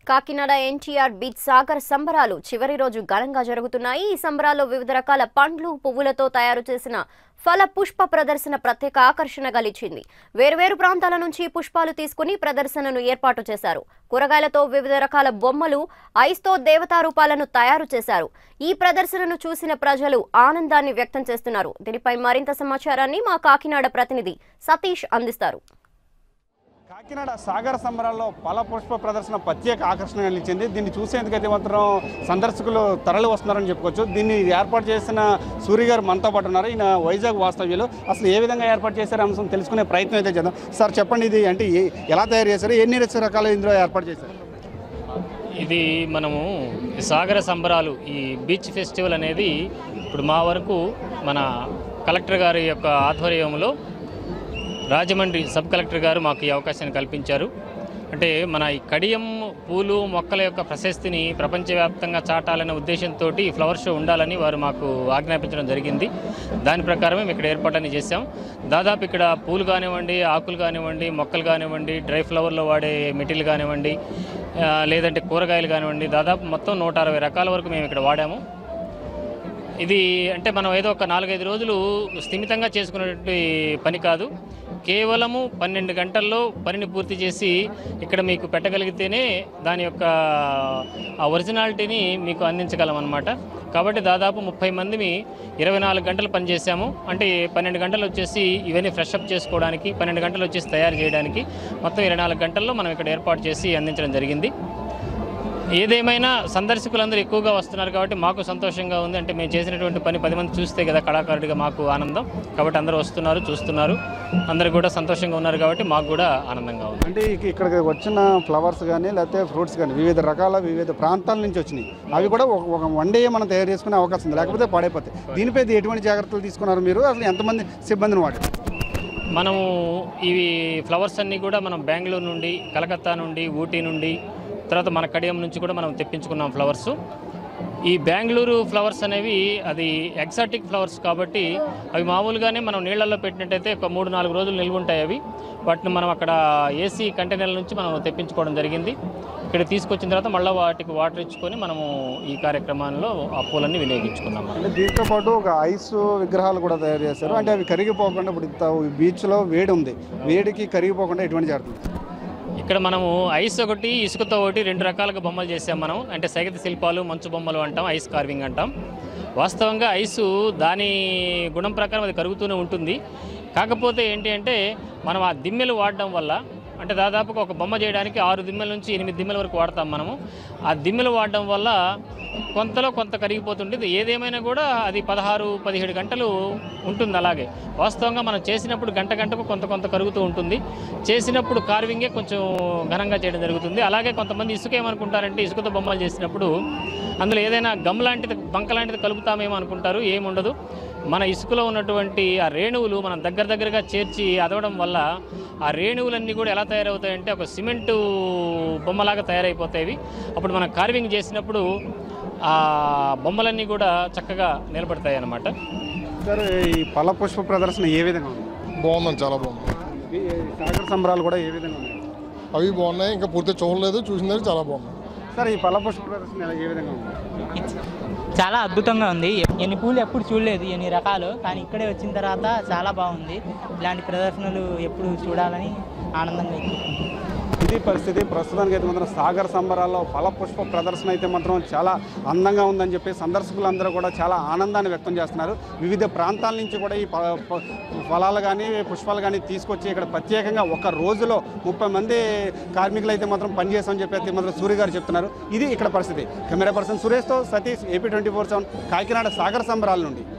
Kakinada NTR beach Sagar సంబరాలు చివరి రోజు ఘనంగా జరుగుతున్నాయి ఈ సంబరాల్లో వివిధ రకాల పండ్లు పువ్వులతో తయారు చేసిన ఫల పుష్ప ప్రదర్శన ప్రత్యేక ఆకర్షణగా నిలిచింది వేర్వేరు ప్రాంతాల నుంచి పుష్పాలు తీసుకుని ప్రదర్శనను ఏర్పాటు చేశారు కూరగాయలతో వివిధ రకాల బొమ్మలు ఐస్తో దేవతా రూపాలను తయారు చేశారు ఈ ప్రదర్శనను చూసిన ప్రజలు ఆనందాన్ని వ్యక్తం చేస్తున్నారు దీనిపై మరింత సమాచారాన్ని మా కాకినాడ ప్రతినిధి సతీష్ అందిస్తారు కాకినాడ సాగర సంబరాల్లో పల పుష్ప ప్రదర్శన ప్రత్యేక ఆకర్షణగా నిలిచింది దీన్ని చూసేందుకైతే మాత్రం సందర్శకులు తరలి వస్తున్నారని చెప్పుకోవచ్చు దీన్ని ఏర్పాటు చేసిన సూర్య గారు మనతో పాటు ఉన్నారు ఈయన వైజాగ్ వాస్తవ్యులు అసలు ఏ విధంగా ఏర్పాటు చేశారు అంశం తెలుసుకునే ప్రయత్నం అయితే చేద్దాం సార్ చెప్పండి ఇది అంటే ఏ- ఎలా తయారు చేశారు ఎన్ని రకాలు ఇందులో ఏర్పాటు చేశారు ఇది మనము సాగర సంబరాలు ఈ బీచ్ ఫెస్టివల్ అనేది ఇప్పుడు మా వరకు మన కలెక్టర్ గారి యొక్క ఆధ్వర్యంలో రాజమండ్రి సబ్ కలెక్టర్ గారు మాకు ఈ అవకాశాన్ని కల్పించారు అంటే మన ఈ కడియం పూలు మొక్కల యొక్క ప్రశస్తిని ప్రపంచవ్యాప్తంగా చాటాలనే ఉద్దేశంతో ఈ ఫ్లవర్ షో ఉండాలని వారు మాకు ఆజ్ఞాపించడం జరిగింది దాని ప్రకారం మేము ఇక్కడ ఏర్పాట్లన్నీ చేశాం దాదాపు ఇక్కడ పూలు కానివ్వండి ఆకులు కానివ్వండి మొక్కలు కానివ్వండి డ్రై ఫ్లవర్లో వాడే మెటీరియల్ కానివ్వండి ఆ, లేదంటే కూరగాయలు కానివ్వండి దాదాపు మొత్తం నూట అరవై రకాల వరకు మేము ఇక్కడ వాడాము ఇది అంటే మనం ఏదో ఒక నాలుగైదు రోజులు స్థిమితంగా చేసుకునేటువంటి పని కాదు కేవలము పన్నెండు గంటల్లో పనిని పూర్తి చేసి ఇక్కడ మీకు పెట్టగలిగితేనే దాని యొక్క ఆ ఒరిజినాలిటీని మీకు అందించగలం అనమాట కాబట్టి దాదాపు ముప్పై మందిని ఇరవై నాలుగు గంటలు పనిచేసాము అంటే పన్నెండు గంటలు వచ్చేసి ఇవన్నీ ఫ్రెష్ అప్ చేసుకోవడానికి పన్నెండు గంటలు వచ్చేసి తయారు చేయడానికి మొత్తం ఇరవై నాలుగు గంటల్లో మనం ఇక్కడ ఏర్పాటు చేసి అందించడం జరిగింది ఏదేమైనా సందర్శకులందరూ ఎక్కువగా వస్తున్నారు కాబట్టి మాకు సంతోషంగా ఉంది అంటే మేము చేసినటువంటి పని పది మంది చూస్తే కదా కళాకారుడిగా మాకు ఆనందం కాబట్టి అందరూ వస్తున్నారు చూస్తున్నారు అందరూ కూడా సంతోషంగా ఉన్నారు కాబట్టి మాకు కూడా ఆనందంగా ఉంది అంటే ఇక- ఇక్కడికి వచ్చిన ఫ్లవర్స్ కానీ లేకపోతే ఫ్రూట్స్ కానీ వివిధ రకాల వివిధ ప్రాంతాల నుంచి వచ్చినాయి అవి కూడా ఒక ఒక వన్ డే మనం తయారు చేసుకునే అవకాశం ఉంది లేకపోతే పాడైపోతాయి దీనిపై ఎటువంటి జాగ్రత్తలు తీసుకున్నారు మీరు అసలు ఎంతమంది సిబ్బందిని వాడారు మనము ఇవి ఫ్లవర్స్ అన్నీ కూడా మనం బెంగళూరు నుండి కలకత్తా నుండి ఊటీ నుండి తర్వాత మన కడియం నుంచి కూడా మనం తెప్పించుకున్నాం ఫ్లవర్స్ ఈ బెంగళూరు ఫ్లవర్స్ అనేవి అది ఎగ్జాటిక్ ఫ్లవర్స్ కాబట్టి అవి మామూలుగానే మనం నీళ్ళల్లో పెట్టినట్టయితే ఒక మూడు నాలుగు రోజులు నిల్వ ఉంటాయి అవి వాటిని మనం అక్కడ ఏసీ కంటైనర్ల నుంచి మనం తెప్పించుకోవడం జరిగింది ఇక్కడ తీసుకొచ్చిన తర్వాత మళ్ళీ వాటికి వాటర్ ఇచ్చుకొని మనము ఈ కార్యక్రమాల్లో ఆ పూలన్నీ వినియోగించుకున్నాం మనం. అంటే దీంతో పాటు ఒక ఐస్ విగ్రహాలు కూడా తయారు చేశారు అంటే అవి కరిగిపోకుండా ఇప్పుడు ఇంత బీచ్లో వేడి ఉంది వేడికి కరిగిపోకుండా ఎటువంటి జాగ్రత్తలు ఇక్కడ మనము ఐస్ ఒకటి ఇసుకతో ఒకటి రెండు రకాలుగా బొమ్మలు చేసాం మనం అంటే సైగత శిల్పాలు మంచు బొమ్మలు అంటాం ఐస్ కార్వింగ్ అంటాం వాస్తవంగా ఐసు దాని గుణం ప్రకారం అది కరుగుతూనే ఉంటుంది కాకపోతే ఏంటి అంటే మనం ఆ దిమ్మెలు వాడడం వల్ల అంటే దాదాపుగా ఒక బొమ్మ చేయడానికి ఆరు దిమ్మెల నుంచి ఎనిమిది దిమ్మెల వరకు వాడతాం మనము ఆ దిమ్మెలు వాడడం వల్ల కొంతలో కొంత కరిగిపోతుంటుంది ఏదేమైనా కూడా అది పదహారు పదిహేడు గంటలు ఉంటుంది అలాగే వాస్తవంగా మనం చేసినప్పుడు గంట గంటకు కొంత కొంత కరుగుతూ ఉంటుంది చేసినప్పుడు కార్వింగే కొంచెం ఘనంగా చేయడం జరుగుతుంది అలాగే కొంతమంది ఇసుక ఏమనుకుంటారంటే ఇసుకతో బొమ్మలు చేసినప్పుడు అందులో ఏదైనా గమ్ లాంటిది బంక లాంటిది కలుపుతామేమో అనుకుంటారు ఏముండదు మన ఇసుకలో ఉన్నటువంటి ఆ రేణువులు మనం దగ్గర దగ్గరగా చేర్చి అదవడం వల్ల ఆ రేణువులన్నీ కూడా ఎలా తయారవుతాయంటే ఒక సిమెంటు బొమ్మలాగా తయారైపోతాయి అప్పుడు మనం కార్వింగ్ చేసినప్పుడు ఆ బొమ్మలన్నీ కూడా చక్కగా నిలబడతాయి అన్నమాట సార్ ఈ పల పుష్ప ప్రదర్శన ఏ విధంగా ఉంది బాగుందండి చాలా బాగుంది ఈ సాగర సంబరాలు కూడా ఏ విధంగా ఉన్నాయి అవి బాగున్నాయి ఇంకా పూర్తిగా చూడలేదు చూసిన చాలా బాగుంది సార్ ఈ పల పుష్ప ప్రదర్శన ఎలా- ఏ విధంగా ఉంది చాలా అద్భుతంగా ఉంది ఎన్ని పూలు ఎప్పుడు చూడలేదు ఎన్ని రకాలు కానీ ఇక్కడే వచ్చిన తర్వాత చాలా బాగుంది ఇలాంటి ప్రదర్శనలు ఎప్పుడు చూడాలని ఆనందంగా ఉంది ఇది పరిస్థితి ప్రస్తుతానికి అయితే మాత్రం సాగర్ సంబరాల్లో ఫల పుష్ప ప్రదర్శన అయితే మాత్రం చాలా అందంగా ఉందని చెప్పి సందర్శకులందరూ కూడా చాలా ఆనందాన్ని వ్యక్తం చేస్తున్నారు వివిధ ప్రాంతాల నుంచి కూడా ఈ ప- ప- ఫలాలు కానీ పుష్పాలు కానీ తీసుకొచ్చి ఇక్కడ ప్రత్యేకంగా ఒక రోజులో ముప్పై మంది కార్మికులు అయితే మాత్రం పనిచేస్తామని చెప్పి అయితే మాత్రం సూర్య గారు చెప్తున్నారు ఇది ఇక్కడ పరిస్థితి కెమెరా పర్సన్ సురేష్తో Satish AP twenty four seven Kakinada Sagar సంబరాల నుండి